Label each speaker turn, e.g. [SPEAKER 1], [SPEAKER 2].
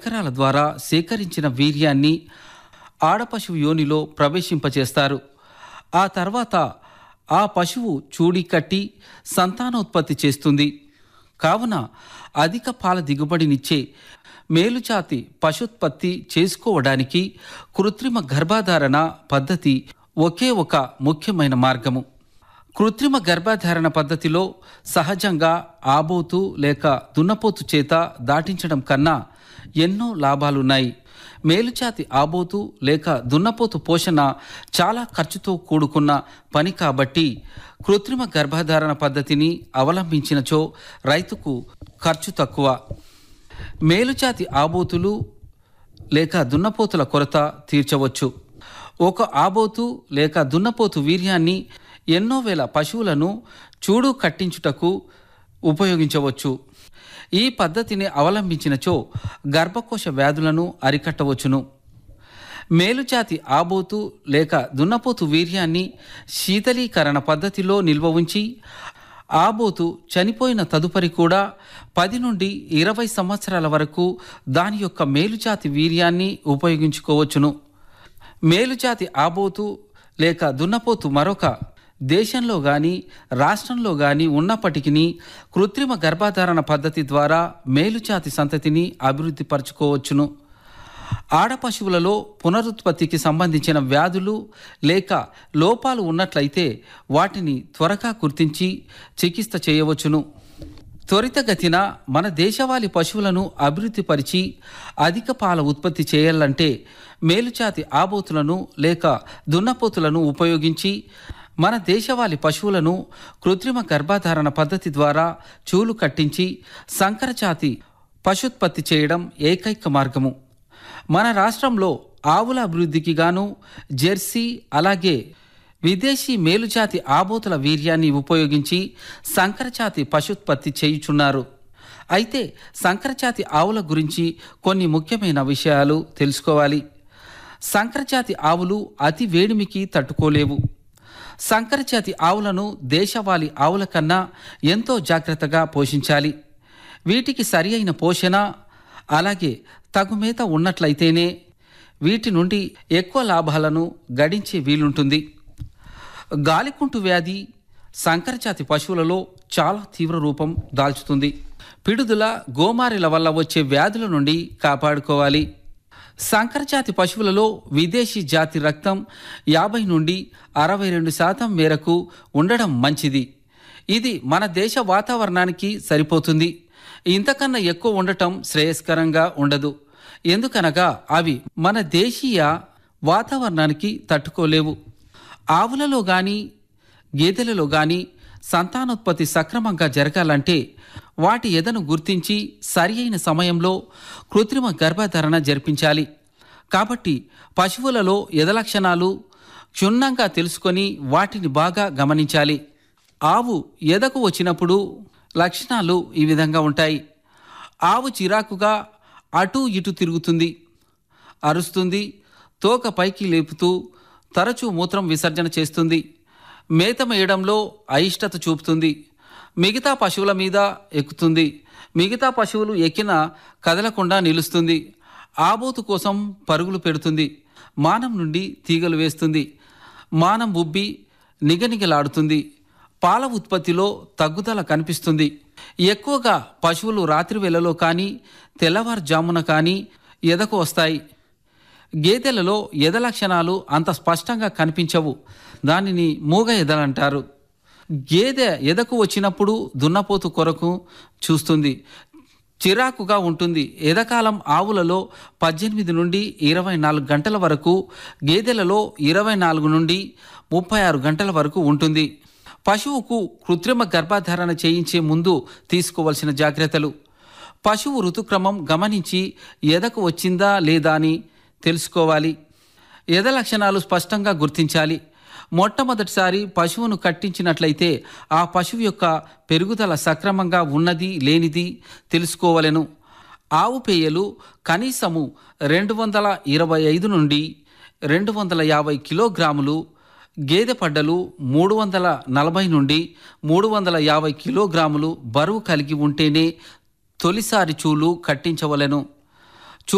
[SPEAKER 1] పరికరాల ద్వారా సేకరించిన వీర్యాన్ని ఆడపశువు యోనిలో ప్రవేశింపచేస్తారు ఆ తర్వాత ఆ పశువు చూడి కట్టి సంతానోత్పత్తి చేస్తుంది కావున అధిక పాల దిగుబడినిచ్చే మేలుజాతి పశుత్పత్తి చేసుకోవడానికి కృత్రిమ గర్భధారణ పద్ధతి ఒకే ఒక ముఖ్యమైన మార్గము కృత్రిమ గర్భధారణ పద్ధతిలో సహజంగా ఆబోతు లేక దున్నపోతు చేత దాటించడం కన్నా ఎన్నో లాభాలున్నాయి మేలుజాతి ఆబోతు లేక దున్నపోతు పోషణ చాలా ఖర్చుతో కూడుకున్న పని కాబట్టి కృత్రిమ గర్భధారణ పద్ధతిని అవలంబించినచో రైతుకు ఖర్చు తక్కువ మేలుజాతి ఆబోతులు లేక దున్నపోతుల కొరత తీర్చవచ్చు ఒక ఆబోతు లేక దున్నపోతు వీర్యాన్ని ఎన్నో వేల పశువులను చూడు కట్టించుటకు ఉపయోగించవచ్చు ఈ పద్ధతిని అవలంబించినచో గర్భకోశ వ్యాధులను అరికట్టవచ్చును మేలుజాతి ఆబోతు లేక దున్నపోతు వీర్యాన్ని శీతలీకరణ పద్ధతిలో నిల్వ ఉంచి ఆబోతు చనిపోయిన తదుపరి కూడా పది నుండి ఇరవై సంవత్సరాల వరకు దాని యొక్క మేలుజాతి వీర్యాన్ని ఉపయోగించుకోవచ్చును మేలుజాతి ఆబోతు లేక దున్నపోతు మరొక దేశంలో కానీ రాష్ట్రంలో కానీ ఉన్నప్పటికీ కృత్రిమ గర్భధారణ పద్ధతి ద్వారా మేలుజాతి సంతతిని అభివృద్ధి పరచుకోవచ్చును ఆడ పశువులలో పునరుత్పత్తికి సంబంధించిన వ్యాధులు లేక లోపాలు ఉన్నట్లయితే వాటిని త్వరగా గుర్తించి చికిత్స చేయవచ్చును త్వరితగతిన మన దేశవాళీ పశువులను అభివృద్ధి పరిచి అధిక పాల ఉత్పత్తి చేయాలంటే మేలుజాతి ఆబోతులను లేక దున్నపోతులను ఉపయోగించి మన దేశవాళీ పశువులను కృత్రిమ గర్భధారణ పద్ధతి ద్వారా చూలు కట్టించి సంకరజాతి పశుత్పత్తి చేయడం ఏకైక మార్గము మన రాష్ట్రంలో ఆవుల అభివృద్ధికి గాను జెర్సీ అలాగే విదేశీ మేలుజాతి ఆబోతుల వీర్యాన్ని ఉపయోగించి సంకరజాతి పశుత్పత్తి చేయుచున్నారు అయితే సంకరజాతి ఆవుల గురించి కొన్ని ముఖ్యమైన విషయాలు తెలుసుకోవాలి సంకరజాతి ఆవులు అతి వేడిమికి తట్టుకోలేవు సంకరజాతి ఆవులను దేశవాళీ ఆవుల కన్నా ఎంతో జాగ్రత్తగా పోషించాలి వీటికి సరి అయిన పోషణ అలాగే తగు మేత ఉన్నట్లయితేనే వీటి నుండి ఎక్కువ లాభాలను గడించే వీలుంటుంది గాలికుంటు వ్యాధి సంకరజాతి పశువులలో చాలా తీవ్ర రూపం దాల్చుతుంది పిడుదల గోమారిల వల్ల వచ్చే వ్యాధుల నుండి కాపాడుకోవాలి సంకరజాతి పశువులలో విదేశీ జాతి రక్తం యాభై నుండి అరవై రెండు శాతం మేరకు ఉండడం మంచిది ఇది మన దేశ వాతావరణానికి సరిపోతుంది ఇంతకన్నా ఎక్కువ ఉండటం శ్రేయస్కరంగా ఉండదు ఎందుకనగా అవి మన దేశీయ వాతావరణానికి తట్టుకోలేవు ఆవులలో కానీ గేదెలలో కానీ సంతానోత్పత్తి సక్రమంగా జరగాలంటే వాటి ఎదను గుర్తించి సరి అయిన సమయంలో కృత్రిమ గర్భధారణ జరిపించాలి కాబట్టి పశువులలో ఎద లక్షణాలు క్షుణ్ణంగా తెలుసుకొని వాటిని బాగా గమనించాలి ఆవు ఎదకు వచ్చినప్పుడు లక్షణాలు ఈ విధంగా ఉంటాయి ఆవు చిరాకుగా అటు ఇటు తిరుగుతుంది అరుస్తుంది తోక పైకి లేపుతూ తరచూ మూత్రం విసర్జన చేస్తుంది మేత మేయడంలో అయిష్టత చూపుతుంది మిగతా పశువుల మీద ఎక్కుతుంది మిగతా పశువులు ఎక్కిన కదలకుండా నిలుస్తుంది ఆబోతు కోసం పరుగులు పెడుతుంది మానం నుండి తీగలు వేస్తుంది మానం ఉబ్బి నిగనిగలాడుతుంది పాల ఉత్పత్తిలో తగ్గుదల కనిపిస్తుంది ఎక్కువగా పశువులు రాత్రి వేళలో కానీ తెల్లవారుజామున కానీ ఎదకు వస్తాయి గేదెలలో ఎద లక్షణాలు అంత స్పష్టంగా కనిపించవు దానిని మూగ ఎదలంటారు గేదె ఎదకు వచ్చినప్పుడు దున్నపోతు కొరకు చూస్తుంది చిరాకుగా ఉంటుంది ఎదకాలం ఆవులలో పద్దెనిమిది నుండి ఇరవై నాలుగు గంటల వరకు గేదెలలో ఇరవై నాలుగు నుండి ముప్పై ఆరు గంటల వరకు ఉంటుంది పశువుకు కృత్రిమ గర్భధారణ చేయించే ముందు తీసుకోవలసిన జాగ్రత్తలు పశువు ఋతుక్రమం గమనించి ఎదకు వచ్చిందా లేదా అని తెలుసుకోవాలి ఎద లక్షణాలు స్పష్టంగా గుర్తించాలి మొట్టమొదటిసారి పశువును కట్టించినట్లయితే ఆ పశువు యొక్క పెరుగుదల సక్రమంగా ఉన్నది లేనిది తెలుసుకోవలెను ఆవు పేయలు కనీసము రెండు వందల ఇరవై ఐదు నుండి రెండు వందల యాభై కిలోగ్రాములు గేదె పడ్డలు మూడు వందల నలభై నుండి మూడు వందల యాభై కిలోగ్రాములు బరువు కలిగి ఉంటేనే తొలిసారి చూలు కట్టించవలెను